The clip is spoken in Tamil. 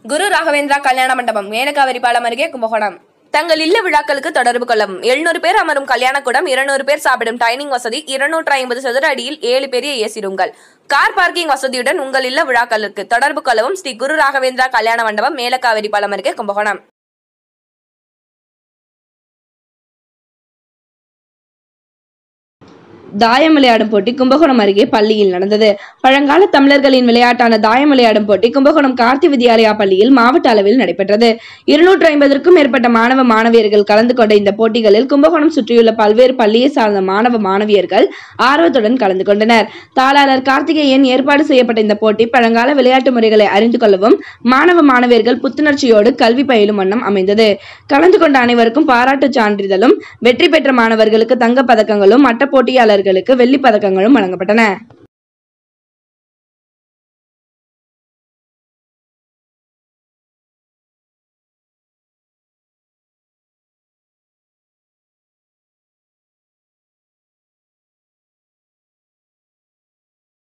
குரு ராகவேந்திரா கல்யாண மண்டபம் மேனகாவரி பாலம் அருகே கும்பகோணம் தங்கள் இல்ல விழாக்களுக்கு தொடர்பு கொள்ளவும் எழுநூறு பேர் அமரும் கல்யாண கூடம் இருநூறு பேர் சாப்பிடும் டைனிங் வசதி இருநூற்று ஐம்பது சதுர அடியில் ஏழு பெரிய ஏசி ரூம்கள் கார் பார்க்கிங் வசதியுடன் உங்கள் இல்ல விழாக்களுக்கு தொடர்பு கொள்ளவும் ஸ்ரீ குரு ராகவேந்திரா கல்யாண மண்டபம் மேலக்காவிரி பாலம் அருகே கும்பகோணம் தாயம் விளையாடும் போட்டி கும்பகோணம் அருகே பள்ளியில் நடந்தது பழங்கால தமிழர்களின் விளையாட்டான தாயம் விளையாடும் போட்டி கும்பகோணம் கார்த்தி வித்யாலயா பள்ளியில் மாவட்ட அளவில் நடைபெற்றது இருநூற்று ஐம்பதற்கும் மேற்பட்ட மாணவ மாணவியர்கள் கலந்து கொண்ட இந்த போட்டிகளில் கும்பகோணம் சுற்றியுள்ள பல்வேறு பள்ளியை சார்ந்த மாணவ மாணவியர்கள் ஆர்வத்துடன் கலந்து கொண்டனர் தாளாளர் கார்த்திகேயன் ஏற்பாடு செய்யப்பட்ட இந்த போட்டி பழங்கால விளையாட்டு முறைகளை அறிந்து கொள்ளவும் மாணவ மாணவியர்கள் புத்துணர்ச்சியோடு கல்வி பயிலும் வண்ணம் அமைந்தது கலந்து கொண்ட அனைவருக்கும் பாராட்டுச் சான்றிதழும் வெற்றி பெற்ற மாணவர்களுக்கு தங்கப் பதக்கங்களும் மற்ற போட்டியாளர்களுக்கு வெள்ளிப் பதக்கங்களும் வழங்கப்பட்டன